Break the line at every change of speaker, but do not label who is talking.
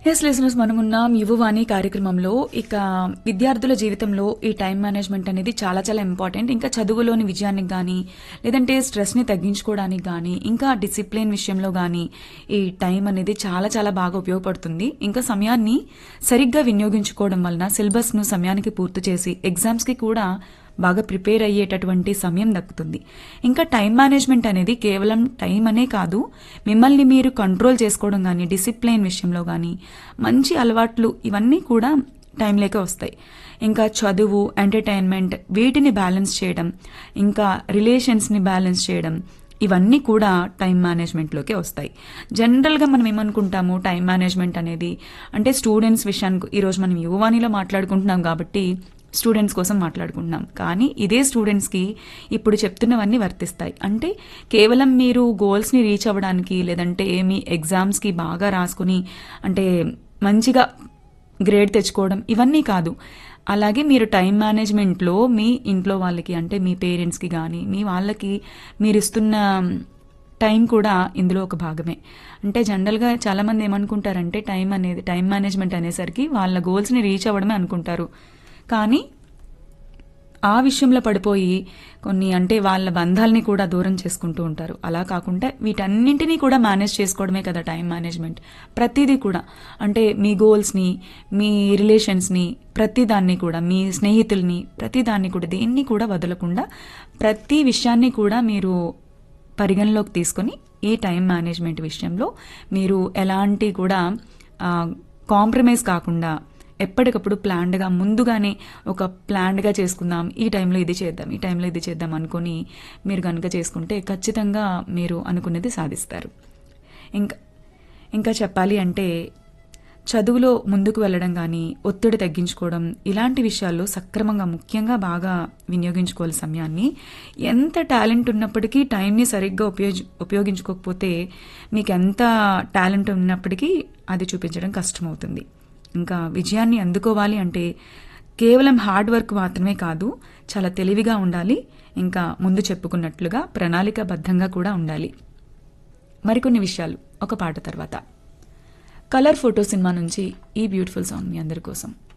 yes listeners మనమున్నాం యువవాణి కార్యక్రమంలో ఇక విద్యార్థుల జీవితంలో ఈ టైం మేనేజ్మెంట్ అనేది చాలా చాలా ఇంపార్టెంట్ ఇంకా చదువులోని విజయానికి కానీ లేదంటే స్ట్రెస్ని తగ్గించుకోవడానికి కానీ ఇంకా డిసిప్లిన్ విషయంలో కానీ ఈ టైం అనేది చాలా చాలా బాగా ఉపయోగపడుతుంది ఇంకా సమయాన్ని సరిగ్గా వినియోగించుకోవడం వలన సిలబస్ను సమయానికి పూర్తి చేసి ఎగ్జామ్స్కి కూడా బాగా ప్రిపేర్ అయ్యేటటువంటి సమయం దక్కుతుంది ఇంకా టైం మేనేజ్మెంట్ అనేది కేవలం టైం అనే కాదు మిమ్మల్ని మీరు కంట్రోల్ చేసుకోవడం కానీ డిసిప్లిన్ విషయంలో కానీ మంచి అలవాట్లు ఇవన్నీ కూడా టైం లేక వస్తాయి ఇంకా చదువు ఎంటర్టైన్మెంట్ వీటిని బ్యాలెన్స్ చేయడం ఇంకా రిలేషన్స్ని బ్యాలెన్స్ చేయడం ఇవన్నీ కూడా టైం మేనేజ్మెంట్లోకి వస్తాయి జనరల్గా మనం ఏమనుకుంటాము టైం మేనేజ్మెంట్ అనేది అంటే స్టూడెంట్స్ విషయానికి ఈరోజు మనం యువవాణిలో మాట్లాడుకుంటున్నాం కాబట్టి స్టూడెంట్స్ కోసం మాట్లాడుకుంటున్నాం కానీ ఇదే స్టూడెంట్స్కి ఇప్పుడు చెప్తున్నవన్నీ వర్తిస్తాయి అంటే కేవలం మీరు గోల్స్ని రీచ్ అవ్వడానికి లేదంటే మీ ఎగ్జామ్స్కి బాగా రాసుకుని అంటే మంచిగా గ్రేడ్ తెచ్చుకోవడం ఇవన్నీ కాదు అలాగే మీరు టైం మేనేజ్మెంట్లో మీ ఇంట్లో వాళ్ళకి అంటే మీ పేరెంట్స్కి కానీ మీ వాళ్ళకి మీరు ఇస్తున్న టైం కూడా ఇందులో ఒక భాగమే అంటే జనరల్గా చాలామంది ఏమనుకుంటారంటే టైం అనేది టైం మేనేజ్మెంట్ అనేసరికి వాళ్ళ గోల్స్ని రీచ్ అవ్వడమే అనుకుంటారు కానీ ఆ విషయంలో పడిపోయి కొన్ని అంటే వాళ్ళ బంధాలని కూడా దూరం చేసుకుంటూ ఉంటారు అలా కాకుండా వీటన్నింటినీ కూడా మేనేజ్ చేసుకోవడమే కదా టైం మేనేజ్మెంట్ ప్రతిదీ కూడా అంటే మీ గోల్స్ని మీ రిలేషన్స్ని ప్రతి దాన్ని కూడా మీ స్నేహితుల్ని ప్రతి దాన్ని కూడా దేన్ని కూడా వదలకుండా ప్రతి విషయాన్ని కూడా మీరు పరిగణలోకి తీసుకొని ఈ టైం మేనేజ్మెంట్ విషయంలో మీరు ఎలాంటి కూడా కాంప్రమైజ్ కాకుండా ఎప్పటికప్పుడు ప్లాన్డ్గా ముందుగానే ఒక ప్లాన్డ్గా చేసుకుందాం ఈ టైంలో ఇది చేద్దాం ఈ టైంలో ఇది చేద్దాం అనుకొని మీరు కనుక చేసుకుంటే ఖచ్చితంగా మీరు అనుకున్నది సాధిస్తారు ఇంకా ఇంకా చెప్పాలి అంటే చదువులో ముందుకు వెళ్ళడం కానీ ఒత్తిడి తగ్గించుకోవడం ఇలాంటి విషయాల్లో సక్రమంగా ముఖ్యంగా బాగా వినియోగించుకోవాలి సమయాన్ని ఎంత టాలెంట్ ఉన్నప్పటికీ టైంని సరిగ్గా ఉపయోగ ఉపయోగించుకోకపోతే మీకు ఎంత టాలెంట్ ఉన్నప్పటికీ అది చూపించడం కష్టమవుతుంది ఇంకా విజయాన్ని అందుకోవాలి అంటే కేవలం హార్డ్ వర్క్ మాత్రమే కాదు చాలా తెలివిగా ఉండాలి ఇంకా ముందు చెప్పుకున్నట్లుగా ప్రణాళికాబద్ధంగా కూడా ఉండాలి మరికొన్ని విషయాలు ఒక పాట తర్వాత కలర్ ఫోటో సినిమా నుంచి ఈ బ్యూటిఫుల్ సాంగ్ మీ అందరి కోసం